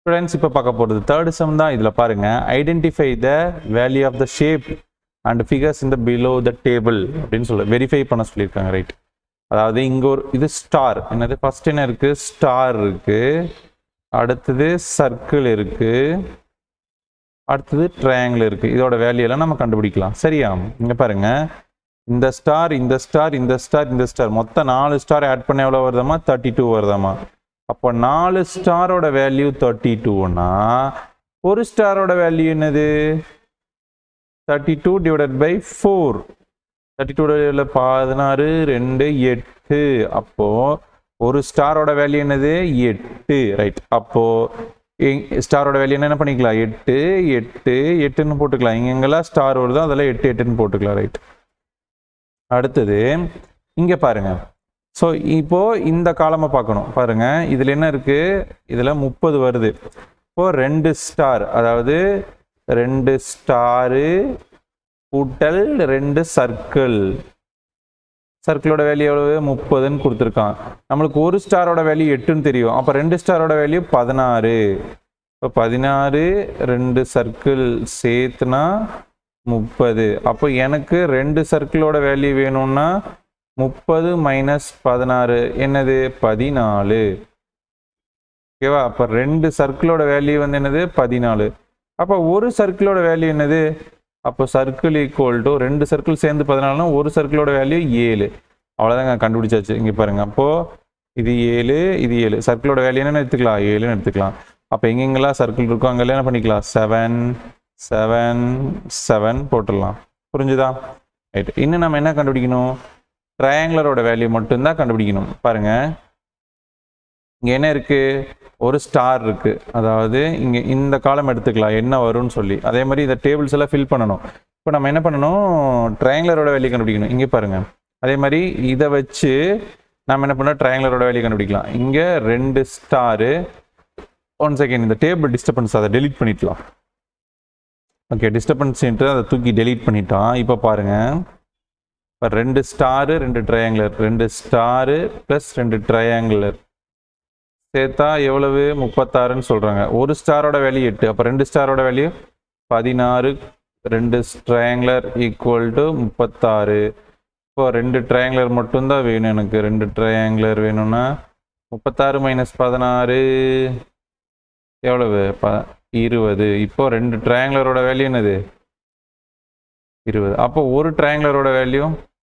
students இப்போ பார்க்க போகிறது தேர்ட் சம் தான் இதில் பாருங்க identify the value of the shape and figures இந்த பிலோ த டேபிள் அப்படின்னு சொல்ல வெரிஃபை பண்ண சொல்லியிருக்காங்க ரைட் அதாவது இங்கே ஒரு இது ஸ்டார் என்னது ஃபர்ஸ்ட் என்ன இருக்கு ஸ்டார் இருக்கு அடுத்தது சர்க்கிள் இருக்கு அடுத்தது ட்ரையாங்கிள் இருக்கு இதோட வேல்யூ எல்லாம் நம்ம கண்டுபிடிக்கலாம் சரியா இங்க பாருங்க இந்த ஸ்டார் இந்த ஸ்டார் இந்த ஸ்டார் இந்த ஸ்டார் மொத்தம் நாலு ஸ்டார் ஆட் பண்ண எவ்வளோ வருதாமா தேர்ட்டி டூ வருதாமா அப்போ நாலு ஸ்டாரோட வேல்யூ தேர்ட்டி டூனா ஒரு ஸ்டாரோட வேல்யூ என்னது thirty two divided by four thirty two பதினாறு ரெண்டு எட்டு அப்போ ஒரு ஸ்டாரோட வேல்யூ என்னது எட்டு ரைட் அப்போ ஸ்டாரோட வேல்யூ என்ன பண்ணிக்கலாம் எட்டு எட்டு எட்டுன்னு போட்டுக்கலாம் இங்கெங்கெல்லாம் ஸ்டார் வருதோ அதெல்லாம் எட்டு எட்டுன்னு போட்டுக்கலாம் ரைட் அடுத்தது இங்க பாருங்க ஸோ இப்போ இந்த காலமை பார்க்கணும் பாருங்க இதுல என்ன இருக்கு இதுல முப்பது வருது இப்போ ரெண்டு ஸ்டார் அதாவது ரெண்டு ஸ்டாரு கூட்டல் ரெண்டு சர்க்கிள் சர்க்கிளோட வேல்யூ எவ்வளவு முப்பதுன்னு கொடுத்துருக்கான் நம்மளுக்கு ஒரு ஸ்டாரோட வேல்யூ எட்டுன்னு தெரியும் அப்போ ரெண்டு ஸ்டாரோட வேல்யூ பதினாறு இப்போ பதினாறு ரெண்டு சர்க்கிள் சேர்த்துனா முப்பது அப்போ எனக்கு ரெண்டு சர்க்கிளோட வேல்யூ வேணும்னா முப்பது மைனஸ் பதினாறு என்னது பதினாலு ஓகேவா அப்போ ரெண்டு சர்க்கிளோட வேல்யூ வந்து என்னது பதினாலு அப்போ ஒரு சர்க்கிளோட வேல்யூ என்னது அப்போ சர்க்கிள் ஈக்குவல் டு ரெண்டு சர்க்கிள் சேர்ந்து பதினாலுனா ஒரு சர்க்கிளோட வேல்யூ ஏழு அவ்வளோதாங்க கண்டுபிடிச்சாச்சு இங்கே பாருங்க அப்போது இது ஏழு இது ஏழு சர்க்கிளோட வேல்யூ என்னன்னு எடுத்துக்கலாம் ஏழுன்னு எடுத்துக்கலாம் அப்போ எங்கெங்கெல்லாம் சர்க்கிள் இருக்கோ அங்கெல்லாம் என்ன பண்ணிக்கலாம் செவன் செவன் செவன் போட்டுடலாம் புரிஞ்சுதா ரைட் இன்னும் நம்ம என்ன கண்டுபிடிக்கணும் ட்ரையாங்குலரோட வேல்யூ மட்டும்தான் கண்டுபிடிக்கணும் பாருங்க இங்கே என்ன இருக்கு ஒரு ஸ்டார் இருக்கு அதாவது இங்கே இந்த காலம் எடுத்துக்கலாம் என்ன வரும்னு சொல்லி அதே மாதிரி இந்த டேபிள்ஸ் எல்லாம் ஃபில் பண்ணணும் இப்போ நம்ம என்ன பண்ணணும் ட்ரையாங்குலரோட வேல்யூ கண்டுபிடிக்கணும் இங்கே பாருங்க அதே மாதிரி இதை வச்சு நம்ம என்ன பண்ணோம் ட்ரையாங்குலரோட வேல்யூ கண்டுபிடிக்கலாம் இங்கே ரெண்டு ஸ்டாரு ஒன் செகண்ட் இந்த டேபிள் டிஸ்டர்பன்ஸ் அதை டெலீட் பண்ணிக்கலாம் ஓகே டிஸ்டர்பன்ஸ்ன்ட்டு அதை தூக்கி டெலீட் பண்ணிட்டான் இப்போ பாருங்க இப்போ ரெண்டு ஸ்டாரு ரெண்டு ட்ரையாங்குலர் ரெண்டு ஸ்டாரு ப்ளஸ் ரெண்டு ட்ரையாங்குலர் சேர்த்தா எவ்வளவு முப்பத்தாறுன்னு சொல்கிறாங்க ஒரு ஸ்டாரோட வேல்யூ எட்டு அப்போ ரெண்டு ஸ்டாரோட வேல்யூ பதினாறு ரெண்டு ட்ரையாங்குலர் ஈக்குவல் டு முப்பத்தாறு இப்போ ரெண்டு ட்ரையாங்குலர் மட்டும்தான் வேணும் எனக்கு ரெண்டு ட்ரையாங்குலர் வேணும்னா முப்பத்தாறு மைனஸ் பதினாறு எவ்வளவு ப இருபது இப்போ ரெண்டு ட்ரையாங்குலரோட வேல்யூ என்னது இருபது அப்போ ஒரு ட்ரையாங்குலரோட வேல்யூ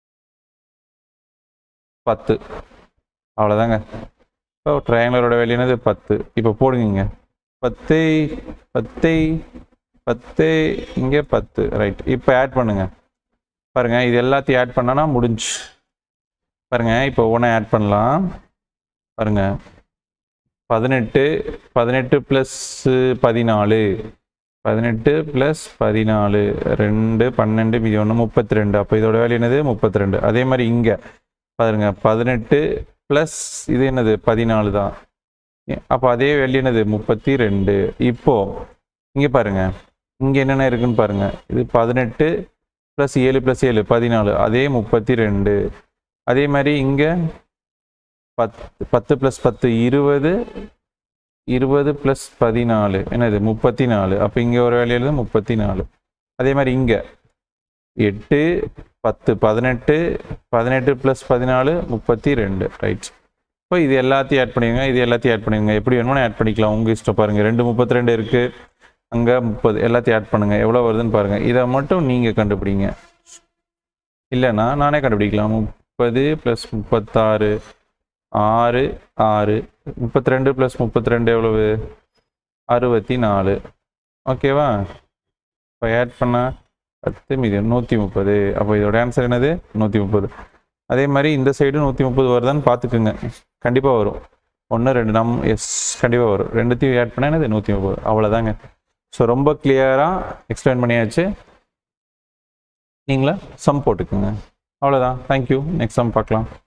பத்து அவ்வளோதாங்க இப்போ ட்ரையாங்குலரோட வேல்யூ என்னது பத்து இப்போ போடுங்க பத்து பத்து பத்து இங்கே பத்து ரைட் இப்போ ஆட் பண்ணுங்க பாருங்க இது எல்லாத்தையும் ஆட் பண்ணனா முடிஞ்சு பாருங்க இப்போ ஒவ்வொன்றா ஆட் பண்ணலாம் பாருங்க பதினெட்டு பதினெட்டு ப்ளஸ் பதினாலு பதினெட்டு ப்ளஸ் பதினாலு ரெண்டு பன்னெண்டு மீதி ஒன்று முப்பத்தி ரெண்டு அப்போ இதோட வேல்யூ என்னது முப்பத்தி ரெண்டு அதே மாதிரி இங்கே பாருங்க பதினெட்டு ப்ளஸ் இது என்னது பதினாலு தான் அப்போ அதே வேல்யூ என்னது முப்பத்தி ரெண்டு இப்போ இங்கே பாருங்க இங்கே என்னென்ன இருக்குன்னு பாருங்க இது பதினெட்டு ப்ளஸ் ஏழு ப்ளஸ் ஏழு பதினாலு அதே முப்பத்தி ரெண்டு அதே மாதிரி இங்கே பத் பத்து ப்ளஸ் பத்து இருபது இருபது ப்ளஸ் பதினாலு என்னது முப்பத்தி நாலு அப்போ இங்கே ஒரு வேலையில் இருந்து முப்பத்தி நாலு அதே மாதிரி இங்கே எட்டு பத்து பதினெட்டு பதினெட்டு ப்ளஸ் பதினாலு முப்பத்தி ரெண்டு ரைட் இப்போ இது எல்லாத்தையும் ஆட் பண்ணிடுங்க இது எல்லாத்தையும் ஆட் பண்ணிடுங்க எப்படி வேணுமோ ஆட் பண்ணிக்கலாம் உங்கள் இஷ்டம் பாருங்கள் ரெண்டு முப்பத்தி ரெண்டு இருக்குது அங்கே முப்பது எல்லாத்தையும் ஆட் பண்ணுங்கள் எவ்வளோ வருதுன்னு பாருங்கள் இதை மட்டும் நீங்கள் கண்டுபிடிங்க இல்லைன்னா நானே கண்டுபிடிக்கலாம் முப்பது ப்ளஸ் முப்பத்தாறு ஆறு ஆறு முப்பத்தி ரெண்டு ப்ளஸ் முப்பத்தி ரெண்டு எவ்வளவு அறுபத்தி நாலு ஓகேவா இப்போ ஆட் பண்ணால் பத்து மீதி நூற்றி முப்பது அப்போ இதோட ஆன்சர் என்னது நூற்றி முப்பது அதே மாதிரி இந்த சைடு நூற்றி முப்பது வருதான்னு பார்த்துக்குங்க கண்டிப்பாக வரும் ஒன்று ரெண்டு நம் எஸ் கண்டிப்பாக வரும் ரெண்டுத்தையும் ஆட் பண்ணால் என்னது நூற்றி முப்பது அவ்வளோதாங்க ஸோ ரொம்ப கிளியராக எக்ஸ்பிளைன் பண்ணியாச்சு நீங்களா சம் போட்டுக்குங்க அவ்வளோதான் தேங்க்யூ நெக்ஸ்ட் சம் பார்க்கலாம்